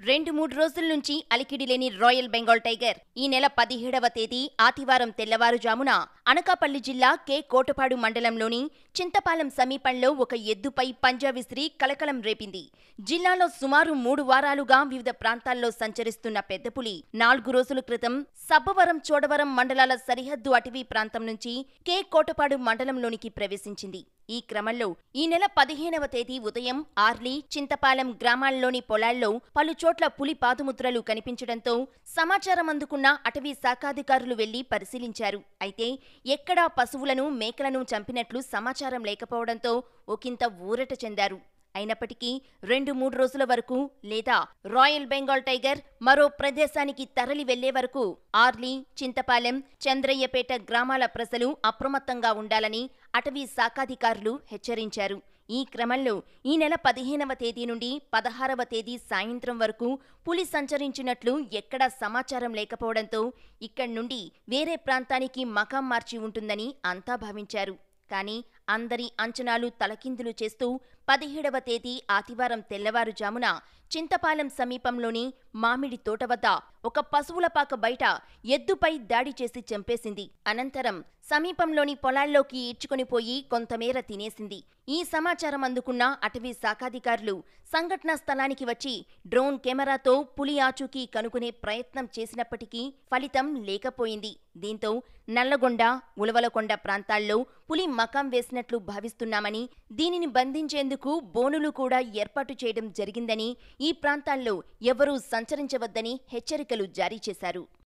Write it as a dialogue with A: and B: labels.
A: రెండు మూడు రోజుల నుంచి అలికిడి లేని రాయల్ బెంగాల్ టైగర్ ఈ నెల పదిహేడవ తేదీ ఆదివారం తెల్లవారుజామున అనకాపల్లి జిల్లా కె కోటపాడు మండలంలోని చింతపాలెం సమీపంలో ఒక ఎద్దుపై పంజా విసిరి కలకలం రేపింది జిల్లాలో సుమారు మూడు వారాలుగా వివిధ ప్రాంతాల్లో సంచరిస్తున్న పెద్దపులి నాలుగు రోజుల క్రితం సబ్బవరం చోడవరం మండలాల సరిహద్దు అటవీ ప్రాంతం నుంచి కె కోటపాడు మండలంలోనికి ప్రవేశించింది ఈ క్రమంలో ఈ నెల పదిహేనవ తేదీ ఉదయం ఆర్లీ చింతపాలెం గ్రామాల్లోని పొలాల్లో పలు చోట్ల పులి పాదముద్రలు కనిపించడంతో సమాచారం అందుకున్న అటవీ శాఖాధికారులు వెళ్లి పరిశీలించారు అయితే ఎక్కడా పశువులను మేకలను చంపినట్లు సమాచారం లేకపోవడంతో ఒకంత ఊరట చెందారు అయినప్పటికీ రెండు మూడు రోజుల వరకు లేదా రాయల్ బెంగాల్ టైగర్ మరో ప్రదేశానికి తరలి వెళ్లే వరకు ఆర్లీ చింతపాలెం చంద్రయ్యపేట గ్రామాల ప్రజలు అప్రమత్తంగా ఉండాలని అటవీ శాఖాధికారులు హెచ్చరించారు ఈ క్రమంలో ఈ నెల పదిహేనవ తేదీ నుండి పదహారవ తేదీ సాయంత్రం వరకు పులి సంచరించినట్లు ఎక్కడా సమాచారం లేకపోవడంతో ఇక్కడి నుండి వేరే ప్రాంతానికి మకాం మార్చి ఉంటుందని అంతా భావించారు కానీ అందరి అంచనాలు తలకిందులు చేస్తూ పదిహేడవ తేదీ ఆదివారం తెల్లవారుజామున చింతపాలెం సమీపంలోని మామిడి తోట వద్ద ఒక పశువుల పాక బయట ఎద్దుపై దాడి చేసి చంపేసింది అనంతరం సమీపంలోని పొలాల్లోకి ఈడ్చుకొని పోయి కొంతమేర తినేసింది ఈ సమాచారం అందుకున్న అటవీ శాఖాధికారులు సంఘటనా స్థలానికి వచ్చి డ్రోన్ కెమెరాతో పులి ఆచూకీ కనుగొనే ప్రయత్నం చేసినప్పటికీ ఫలితం లేకపోయింది దీంతో నల్లగొండ ఉలవలకొండ ప్రాంతాల్లో పులి మకాం వేసినట్లు భావిస్తున్నామని దీనిని బంధించేందుకు బోనులు కూడా ఏర్పాటు చేయడం జరిగిందని ఈ ప్రాంతాల్లో ఎవరూ సంచరించవద్దని హెచ్చరికలు జారీ చేశారు